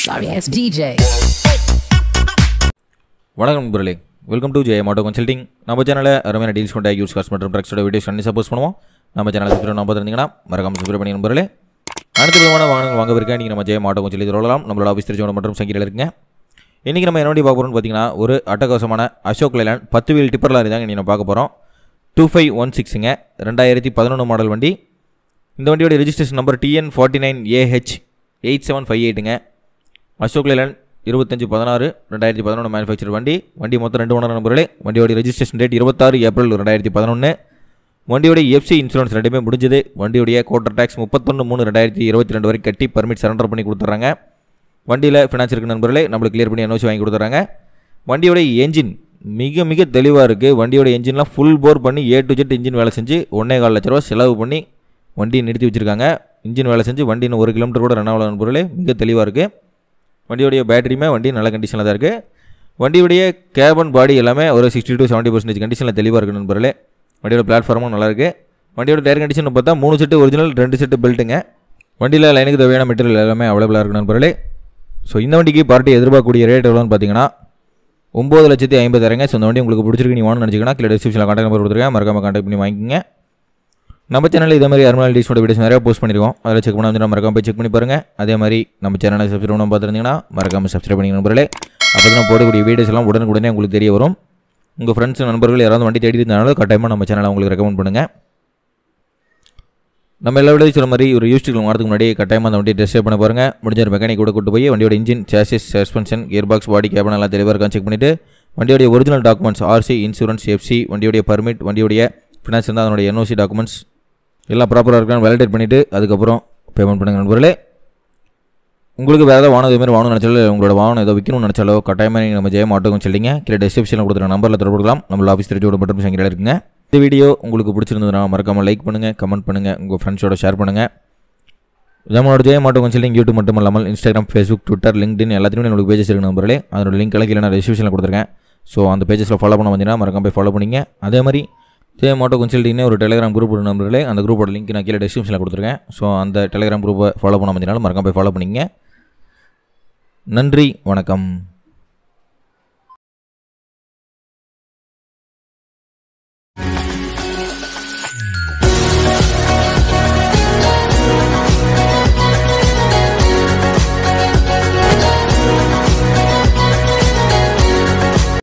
Sorry ass DJ. வணக்கம் நண்பர்களே welcome to Jayam auto consulting நம்ம சேனலில் அருமையான டீல்ஸ் கொண்ட யூஸ் காஸ்ட் மற்றும் ட்ரக்ஸோட வீடியோஸ் கண்டி சப்போஸ் பண்ணுவோம் நம்ம சேனலை சப்ஸ்கிரைப் நம்ம பார்த்துருந்தீங்கன்னா மறக்காம சப்ஸ்கிரைப் பண்ணி நண்பர்களே அனைத்து விதமான வாகனங்கள் வாங்க இருக்கேன் நீங்கள் நம்ம ஜெயம் ஆட்டோ கன்சல்டி சொல்லலாம் நம்மளோட ஆஃபீஸ் தெரிஞ்சவங்க மற்றும் சங்கியில் இருக்குங்க இன்றைக்கி நம்ம என்னோட பார்க்க போகிறோம்னு பார்த்தீங்கன்னா ஒரு அட்டகாசமான அசோக் லைலாண்ட் பத்து வீல் டிப்பர் லாரி தாங்க இன்றைக்கி நம்ம பார்க்க போகிறோம் டூ ஃபைவ் ஒன் சிக்ஸுங்க ரெண்டாயிரத்தி பதினொன்று மாடல் வண்டி இந்த வண்டியோட registration number TN forty nine AH eight seven five எயிட்டுங்க அசோக் லேலன் இருபத்தஞ்சு பதினாறு ரெண்டாயிரத்தி பதினொன்று மேனுஃபேக்சர் வண்டி வண்டி மொத்தம் ரெண்டு ஓனர் நம்பர்களே வண்டியோட ரெஜிஸ்ட்ரேஷன் டேட் இருபத்தாறு ஏப்ரல் ரெண்டாயிரத்தி பதினொன்று வண்டியோட எஃப்சி இன்சூரன்ஸ் ரெண்டுமே முடிஞ்சது வண்டியுடைய கோட்டர் டேக்ஸ் முப்பத்தொன்று மூணு ரெண்டாயிரத்தி இருபத்தி ரெண்டு வரைக்கும் கட்டி பர்மிட் சரண்டர் பண்ணி கொடுத்துட்றாங்க வண்டியில் ஃபினான்ஸ் இருக்கு நண்பர்களே நம்மளுக்கு கிளியர் பண்ணி என்ஓசி வாங்கி கொடுத்துட்றாங்க வண்டியோட என்ஜின் மிக மிக தெளிவாக இருக்குது வண்டியோட என்ஜின்லாம் ஃபுல் போர் பண்ணி ஏ டு ஜெட் இன்ஜின் வேலை செஞ்சு ஒன்றே கால் லட்ச ரூபா செலவு பண்ணி வண்டியை நிறுத்தி வச்சுருக்காங்க இன்ஜின் வேலை செஞ்சு வண்டி இன்னும் ஒரு கிலோமீட்டர் கூட ரன் ஆகல நண்பர்களே மிக தெளிவாக இருக்குது வண்டியோடைய பேட்டரியுமே வண்டி நல்ல கண்டிஷனில் தான் இருக்குது வண்டியுடைய கேபன் பாடி எல்லாமே ஒரு சிக்ஸ்டி டு செவன்ட்டி பர்சன்டேஜ் கண்டிஷனில் தெளிவாக இருக்குது நண்பர்களே வண்டியோட பிளாட்ஃபார்மும் நல்லா இருக்குது வண்டியோட டயர் கண்டிஷன் பார்த்தா மூணு செட்டு ஒரிஜினல் ரெண்டு செட்டு பெல்ட்டுங்க வண்டியில் லைனுக்கு தேவையான மெட்டீரியல் எல்லாமே அவைலபிளாக இருக்குது நண்பர்களே ஸோ இந்த வண்டிக்கு பார்ட்டி எதிர்பார்க்கக்கூடிய ரேட் எவ்வளோன்னு பார்த்தீங்கன்னா ஒம்பது லட்சத்தி ஐம்பதாயிரங்க ஸோ இந்த வண்டி உங்களுக்கு பிடிச்சிருக்கு நீ வாங்கணும்னு நினச்சிங்கன்னா கீழே டிஸ்கிரிப்ஷனில் கான்டாக்ட் நம்பர் கொடுத்துருக்கேன் மறக்காம கான்டாக்ட் பண்ணி வாங்கிக்கோங்க நம்ம சேனலில் இதே மாதிரி அருமையான டீஸோட வீடியோஸ் நிறையா போஸ்ட் பண்ணிருக்கோம் அதில் செக் பண்ணாமல் மறக்காம போய் செக் பண்ணி பாருங்கள் அதே மாதிரி நம்ம சேனலை சப்ஸ்கிரைப் பண்ண பார்த்துருந்தீங்கன்னா மறக்காம சப்ஸ்கிரைப் பண்ணி நண்பர்களே அப்போ தான் போடக்கூடிய வீடியோஸ் எல்லாம் உடனுக்குடனே உங்களுக்கு தெரிய வரும் உங்கள் ஃப்ரெண்ட்ஸ் நண்பர்கள் யாராவது வண்டி தேடி இருந்தாலும் கட்டாயமாக நம்ம சேனலை உங்களுக்கு ரெக்கமெண்ட் பண்ணுங்கள் நம்ம எல்லா விட சொல்ல மாதிரி ஒரு யூஸ்டிகள் வரதுக்கு முன்னாடி கட்டாயமாக அந்த வண்டியை டெஸ்ட் பண்ண பாருங்கள் முடிஞ்ச ஒரு மெக்கானிக் கூட கூட்டு போய் வண்டியோட engine chassis suspension gear box body cabin எல்லாம் தெளிவாக இருக்கான்னு செக் பண்ணிவிட்டு வண்டியோடைய original documents RC insurance FC வண்டியோடைய பர்மிட் வண்டியோடைய ஃபினான்ஸ் இருந்தால் அதனுடைய என்ஓசி டாக்குமெண்ட்ஸ் எல்லாம் ப்ராப்பராக இருக்கான்னு வேலிடேட் பண்ணிவிட்டு அதுக்கப்புறம் பேமெண்ட் பண்ணுங்கள் நண்பர்களே உங்களுக்கு வேறு ஏதாவது வாகனம் இதுமாதிரி வாங்கணும்னு நினச்சாலோ உங்களோட வாகனம் ஏதோ விற்கணும்னு நினச்சாலோ கட்டாயமாக நீங்கள் நம்ம ஜெயம் ஆட்டோக்கும் சொல்லிங்க கீழே டிஸ்கிரிப்ஷனில் கொடுத்துருக்க நம்பரில் தொடர்பு கொடுக்கலாம் நம்மளோட ஆஃபீஸ் தெரிஞ்சோட மட்டும் சங்கில இருக்குங்க இந்த வீடியோ உங்களுக்கு பிடிச்சிருந்ததுன்னா மறக்காமல் லைக் பண்ணுங்கள் கமெண்ட் பண்ணுங்கள் உங்கள் ஃப்ரெண்ட்ஸோட ஷேர் பண்ணுங்கள் நம்மளோட ஜெயம் ஆட்டோ கன்சல்டிங் யூடியூப் மட்டும் இல்லாமல் இன்ஸ்டாகிராம் ஃபேஸ்புக் ட்விட்டர் லிங்க்டின் எல்லாத்தையுமே உங்களுக்கு பேஜஸ் இருக்கு நம்பர்களே அதோட லிங்க் கீழே நான் டிஸ்கிரிப்ஷனில் கொடுத்துருக்கேன் ஸோ அந்த பேஜஸில் ஃபாலோ பண்ண வந்தீங்கன்னா மறக்காம போய் ஃபாலோ பண்ணிங்க அதே மாதிரி ஜெயம் ஆட்டோ கன்சல்டிங்னு ஒரு டெலிகிராம் குரூப் நம்பர்களே அந்த குரூப்போட லிங்க் நான் கீழே டிஸ்கிரிப்ஷனில் கொடுத்துருக்கேன் ஸோ அந்த டெலிகிராம் குரூப்பை ஃபாலோ பண்ண வந்தீங்கனாலும் மறக்காம போய் ஃபாலோ பண்ணிங்க நன்றி வணக்கம்